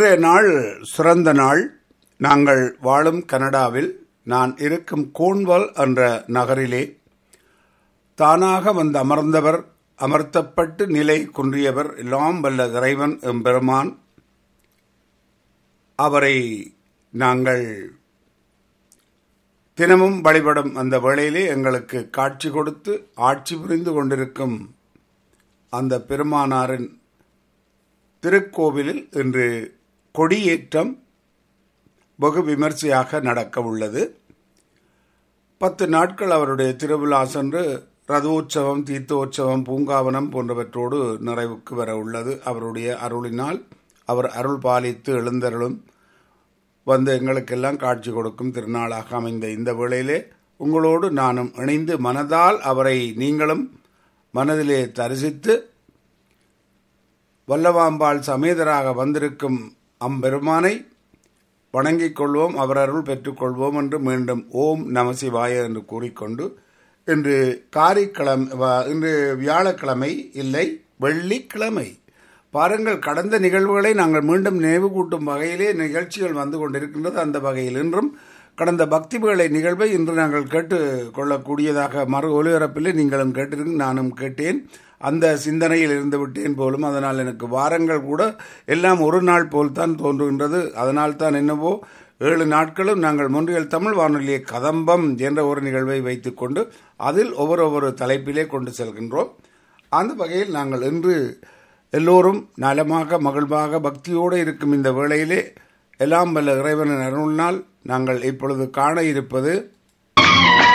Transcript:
இன்றைய நாள் சிறந்த நாள் நாங்கள் வாழும் கனடாவில் நான் இருக்கும் கோன்வல் என்ற நகரிலே தானாக வந்து அமர்ந்தவர் அமர்த்தப்பட்டு நிலை குன்றியவர் எல்லாம் வல்ல இறைவன் எம்பெருமான் அவரை நாங்கள் தினமும் வழிபடும் அந்த வேளையிலே எங்களுக்கு காட்சி கொடுத்து ஆட்சி புரிந்து கொண்டிருக்கும் அந்த பெருமானாரின் திருக்கோவிலில் இன்று கொடியேற்றம் வெகு விமர்சையாக நடக்க உள்ளது பத்து நாட்கள் அவருடைய திருவிழா சென்று ரதோற்சவம் தீர்த்தோற்சவம் பூங்காவனம் போன்றவற்றோடு நிறைவுக்கு வர உள்ளது அவருடைய அருளினால் அவர் அருள் பாலித்து எழுந்தருளும் வந்து எங்களுக்கெல்லாம் காட்சி கொடுக்கும் திருநாளாக அமைந்த இந்த வேளையிலே உங்களோடு நானும் இணைந்து மனதால் அவரை நீங்களும் மனதிலே தரிசித்து வல்லவாம்பாள் சமேதராக வந்திருக்கும் அம்பெருமானை வணங்கிக் கொள்வோம் அவர் அருள் பெற்றுக்கொள்வோம் என்று மீண்டும் ஓம் நமசிவாய என்று கூறிக்கொண்டு இன்று காரிக்கிழமை இன்று வியாழக்கிழமை இல்லை வெள்ளிக்கிழமை பாருங்கள் கடந்த நிகழ்வுகளை நாங்கள் மீண்டும் நினைவு கூட்டும் வகையிலே நிகழ்ச்சிகள் வந்து கொண்டிருக்கின்றது அந்த வகையில் இன்றும் கடந்த பக்தி வேலை நிகழ்வை இன்று நாங்கள் கேட்டு கொள்ளக்கூடியதாக மறு ஒலிபரப்பிலே நீங்களும் கேட்டிருங்க நானும் கேட்டேன் அந்த சிந்தனையில் இருந்து விட்டேன் போலும் அதனால் எனக்கு வாரங்கள் கூட எல்லாம் ஒரு நாள் போல் தான் தோன்றுகின்றது அதனால் தான் என்னவோ ஏழு நாட்களும் நாங்கள் முன்றியல் தமிழ் வானொலியை கதம்பம் என்ற ஒரு நிகழ்வை வைத்துக்கொண்டு அதில் ஒவ்வொரு ஒவ்வொரு தலைப்பிலே கொண்டு செல்கின்றோம் அந்த வகையில் நாங்கள் இன்று எல்லோரும் நலமாக மகிழ்வாக பக்தியோடு இருக்கும் இந்த வேளையிலே எல்லாம் வல்ல இறைவனின் அருள்னால் நாங்கள் இப்பொழுது காண இருப்பது